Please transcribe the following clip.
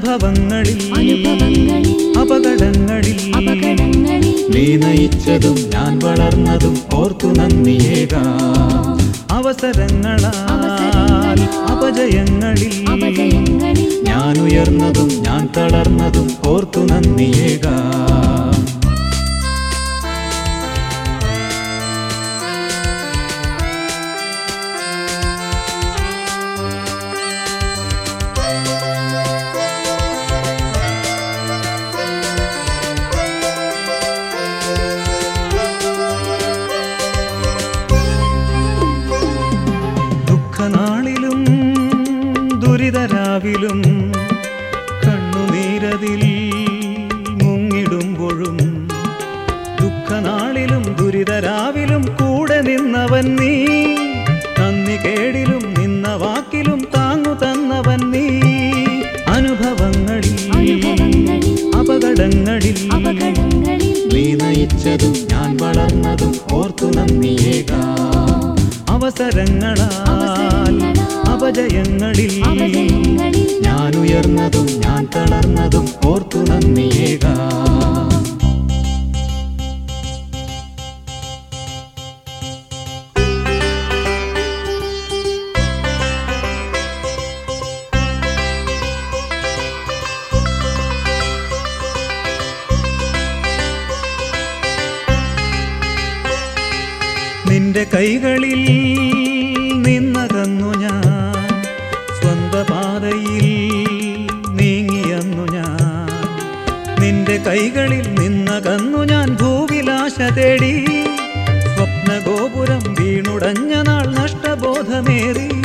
അനുഭവങ്ങളിൽ അനുഭവങ്ങളിൽ അപകടങ്ങളിൽ അപകടങ്ങളിൽ നീ നയിച്ചതും ഞാൻ വളർന്നതും ഓർത്തു നന്ദിയേകാം അവസരങ്ങളാൽ അപജയങ്ങളിൽ അപജയങ്ങളിൽ ഞാൻ ഉയർന്നതും ഞാൻ തളർന്നതും ഓർത്തു നന്ദിയേകാം ദുഃഖനാളിലും ദുരിതരാവിലും കണ്ണുനീരതിൽ മുങ്ങിടുമ്പോഴും ദുഃഖനാളിലും ദുരിതരാവിലും കൂടെ നിന്നവൻ നീ നന്ദി കേടിലും നിന്ന വാക്കിലും താങ്ങു തന്നവൻ നീ അനുഭവങ്ങളിൽ അനുഭവങ്ങളിൽ അപകടങ്ങളിൽ അപകടങ്ങളിൽ നീ നയിച്ചതും ഞാൻ വളർന്നതും ഓർത്തു നന്ദിയേകാം അവസരങ്ങളാൽ അപജയങ്ങളിൽ അപജയങ്ങളിൽ ഞാൻ ഉയർന്നതും ഞാൻ തളർന്നതും ഓർത്തു നന്ദിയേകാം നിന്റെ കൈകളിൽ നിന്നകന്നു ഞാൻ സ്വന്ത പാതയിൽ നീങ്ങിയന്നു ഞാൻ നിന്റെ കൈകളിൽ നിന്നകന്നു ഞാൻ ഭൂവിലാശ തേടി സ്വപ്നഗോപുരം വീണുടഞ്ഞ നാൾ നഷ്ടബോധമേറി